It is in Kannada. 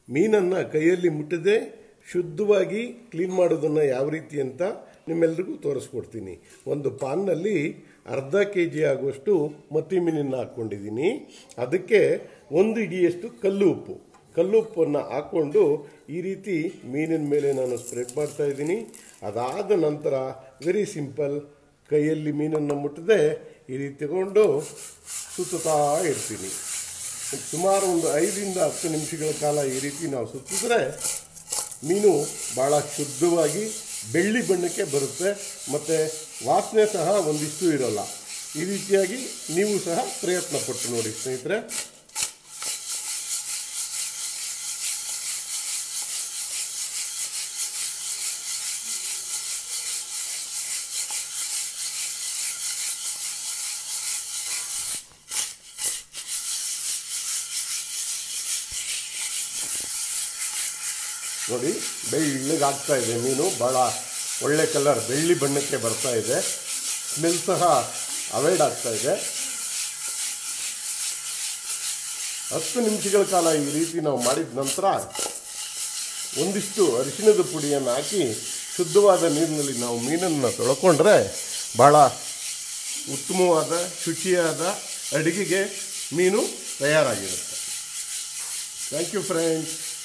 ಮೀನನ್ನು ಕೈಯಲ್ಲಿ ಮುಟ್ಟದೆ ಶುದ್ಧವಾಗಿ ಕ್ಲೀನ್ ಮಾಡೋದನ್ನು ಯಾವ ರೀತಿ ಅಂತ ನಿಮ್ಮೆಲ್ರಿಗೂ ತೋರಿಸ್ಕೊಡ್ತೀನಿ ಒಂದು ಪಾನ್ನಲ್ಲಿ ಅರ್ಧ ಕೆ ಜಿ ಆಗುವಷ್ಟು ಮತ್ತಿ ಮೀನನ್ನು ಹಾಕ್ಕೊಂಡಿದ್ದೀನಿ ಅದಕ್ಕೆ ಒಂದು ಇಡಿಯಷ್ಟು ಕಲ್ಲು ಉಪ್ಪು ಕಲ್ಲು ಉಪ್ಪನ್ನು ಹಾಕ್ಕೊಂಡು ಈ ರೀತಿ ಮೀನಿನ ಮೇಲೆ ನಾನು ಸ್ಪ್ರೆಡ್ ಮಾಡ್ತಾ ಇದ್ದೀನಿ ಅದಾದ ನಂತರ ವೆರಿ ಸಿಂಪಲ್ ಕೈಯಲ್ಲಿ ಮೀನನ್ನು ಮುಟ್ಟದೆ ಈ ರೀತಿ ತಗೊಂಡು ಸುತ್ತುತ್ತಾ ಇರ್ತೀನಿ ಸುಮಾರು ಒಂದು ಐದರಿಂದ ಹತ್ತು ನಿಮಿಷಗಳ ಕಾಲ ಈ ರೀತಿ ನಾವು ಸುತ್ತಿದ್ರೆ ಮೀನು ಭಾಳ ಶುದ್ಧವಾಗಿ ಬೆಳ್ಳಿ ಬಣ್ಣಕ್ಕೆ ಬರುತ್ತೆ ಮತ್ತು ವಾಸನೆ ಸಹ ಒಂದಿಷ್ಟು ಇರೋಲ್ಲ ಈ ರೀತಿಯಾಗಿ ನೀವು ಸಹ ಪ್ರಯತ್ನ ಪಟ್ಟು ನೋಡಿ ಸ್ನೇಹಿತರೆ ನೋಡಿ ಬೆಳ್ಳಗೆ ಆಗ್ತಾ ಇದೆ ಮೀನು ಭಾಳ ಒಳ್ಳೆ ಕಲರ್ ಬೆಳ್ಳಿ ಬಣ್ಣಕ್ಕೆ ಬರ್ತಾ ಇದೆ ಸ್ಮೆಲ್ ಸಹ ಅವಾಯ್ಡ್ ಆಗ್ತಾ ಇದೆ ಹತ್ತು ನಿಮಿಷಗಳ ಕಾಲ ಈ ರೀತಿ ನಾವು ಮಾಡಿದ ನಂತರ ಒಂದಿಷ್ಟು ಅರಿಶಿಣದ ಪುಡಿಯನ್ನು ಹಾಕಿ ಶುದ್ಧವಾದ ನೀರಿನಲ್ಲಿ ನಾವು ಮೀನನ್ನು ತೊಳ್ಕೊಂಡ್ರೆ ಭಾಳ ಉತ್ತಮವಾದ ಶುಚಿಯಾದ ಅಡುಗೆಗೆ ಮೀನು ತಯಾರಾಗಿರುತ್ತೆ ಥ್ಯಾಂಕ್ ಯು ಫ್ರೆಂಡ್ಸ್